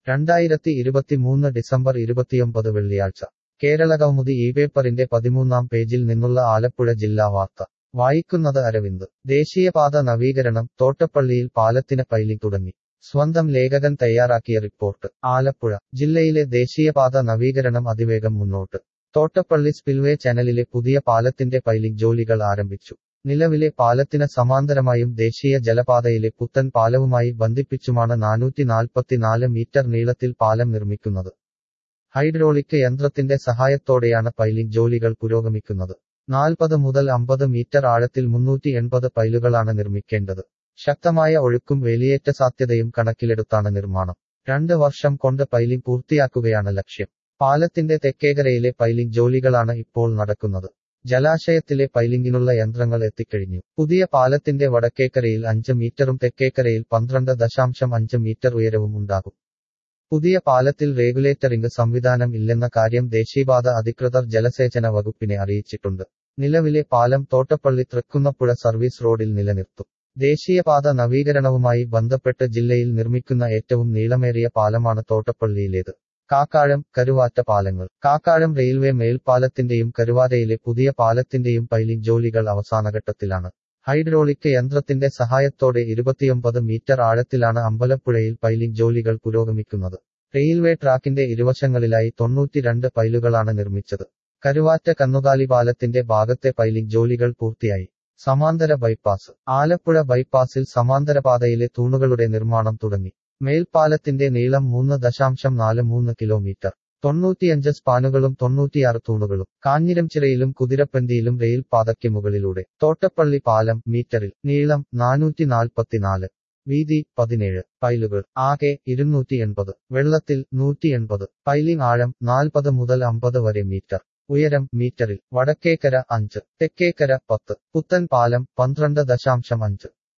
രണ്ടായിരത്തി ഇരുപത്തിമൂന്ന് ഡിസംബർ ഇരുപത്തിയൊമ്പത് വെള്ളിയാഴ്ച കേരള കൗമുദി ഈ പേപ്പറിന്റെ പതിമൂന്നാം പേജിൽ നിന്നുള്ള ആലപ്പുഴ ജില്ലാ വാർത്ത വായിക്കുന്നത് അരവിന്ദ് ദേശീയപാത നവീകരണം തോട്ടപ്പള്ളിയിൽ പാലത്തിന് പൈലിംഗ് തുടങ്ങി സ്വന്തം ലേഖകൻ തയ്യാറാക്കിയ റിപ്പോർട്ട് ആലപ്പുഴ ജില്ലയിലെ ദേശീയപാത നവീകരണം അതിവേഗം മുന്നോട്ട് തോട്ടപ്പള്ളി സ്പിൽവേ ചാനലിലെ പുതിയ പാലത്തിന്റെ പൈലിംഗ് ജോലികൾ ആരംഭിച്ചു നിലവിലെ പാലത്തിന് സമാന്തരമായും ദേശീയ ജലപാതയിലെ പുത്തൻ പാലവുമായി ബന്ധിപ്പിച്ചുമാണ് നാനൂറ്റി നാൽപ്പത്തിനാല് മീറ്റർ നീളത്തിൽ പാലം നിർമ്മിക്കുന്നത് ഹൈഡ്രോളിക് യന്ത്രത്തിന്റെ സഹായത്തോടെയാണ് പൈലിംഗ് ജോലികൾ പുരോഗമിക്കുന്നത് നാൽപ്പത് മുതൽ അമ്പത് മീറ്റർ ആഴത്തിൽ മുന്നൂറ്റി എൺപത് പൈലുകളാണ് നിർമ്മിക്കേണ്ടത് ശക്തമായ ഒഴുക്കും വേലിയേറ്റ സാധ്യതയും കണക്കിലെടുത്താണ് നിർമ്മാണം രണ്ട് വർഷം കൊണ്ട് പൈലിംഗ് പൂർത്തിയാക്കുകയാണ് ലക്ഷ്യം പാലത്തിന്റെ തെക്കേകരയിലെ പൈലിംഗ് ജോലികളാണ് ഇപ്പോൾ നടക്കുന്നത് ജലാശയത്തിലെ പൈലിംഗിനുള്ള യന്ത്രങ്ങൾ എത്തിക്കഴിഞ്ഞു പുതിയ പാലത്തിന്റെ വടക്കേക്കരയിൽ അഞ്ച് മീറ്ററും തെക്കേക്കരയിൽ പന്ത്രണ്ട് ദശാംശം അഞ്ച് മീറ്റർ ഉയരവും ഉണ്ടാകും പുതിയ പാലത്തിൽ റെഗുലേറ്ററിംഗ് സംവിധാനം ഇല്ലെന്ന കാര്യം ദേശീയപാത അധികൃതർ ജലസേചന വകുപ്പിനെ അറിയിച്ചിട്ടുണ്ട് നിലവിലെ പാലം തോട്ടപ്പള്ളി തൃക്കുന്നപ്പുഴ സർവീസ് റോഡിൽ നിലനിർത്തും ദേശീയപാത നവീകരണവുമായി ബന്ധപ്പെട്ട് ജില്ലയിൽ നിർമ്മിക്കുന്ന ഏറ്റവും നീളമേറിയ പാലമാണ് തോട്ടപ്പള്ളിയിലേത് കാക്കാഴം കരുവാറ്റ പാലങ്ങൾ കാക്കാഴം റെയിൽവേ മേൽപ്പാലത്തിന്റെയും കരുവാരയിലെ പുതിയ പാലത്തിന്റെയും പൈലിംഗ് ജോലികൾ അവസാനഘട്ടത്തിലാണ് ഹൈഡ്രോളിക് യന്ത്രത്തിന്റെ സഹായത്തോടെ ഇരുപത്തിയൊമ്പത് മീറ്റർ ആഴത്തിലാണ് അമ്പലപ്പുഴയിൽ പൈലിംഗ് ജോലികൾ പുരോഗമിക്കുന്നത് റെയിൽവേ ട്രാക്കിന്റെ ഇരുവശങ്ങളിലായി തൊണ്ണൂറ്റിരണ്ട് പൈലുകളാണ് നിർമ്മിച്ചത് കരുവാറ്റ കന്നുകാലി പാലത്തിന്റെ ഭാഗത്തെ പൈലിംഗ് ജോലികൾ പൂർത്തിയായി സമാന്തര ബൈപ്പാസ് ആലപ്പുഴ ബൈപ്പാസിൽ സമാന്തര പാതയിലെ തൂണുകളുടെ നിർമ്മാണം തുടങ്ങി മേൽപ്പാലത്തിന്റെ നീളം മൂന്ന് ദശാംശം നാല് മൂന്ന് കിലോമീറ്റർ തൊണ്ണൂറ്റിയഞ്ച് സ്പാനുകളും തൊണ്ണൂറ്റിയാറ് തൂണുകളും കാഞ്ഞിരംചിറയിലും കുതിരപ്പന്തിയിലും റെയിൽ പാതയ്ക്ക് മുകളിലൂടെ തോട്ടപ്പള്ളി പാലം മീറ്ററിൽ നീളം നാനൂറ്റി നാൽപ്പത്തിനാല് വീതി പതിനേഴ് പൈലുകൾ ആകെ ഇരുന്നൂറ്റി എൺപത് വെള്ളത്തിൽ നൂറ്റി എൺപത് പൈലിംഗ് ആഴം നാൽപ്പത് മുതൽ അമ്പത് വരെ മീറ്റർ ഉയരം മീറ്ററിൽ വടക്കേക്കര അഞ്ച് തെക്കേക്കര പത്ത് പുത്തൻ പാലം പന്ത്രണ്ട് ദശാംശം അഞ്ച്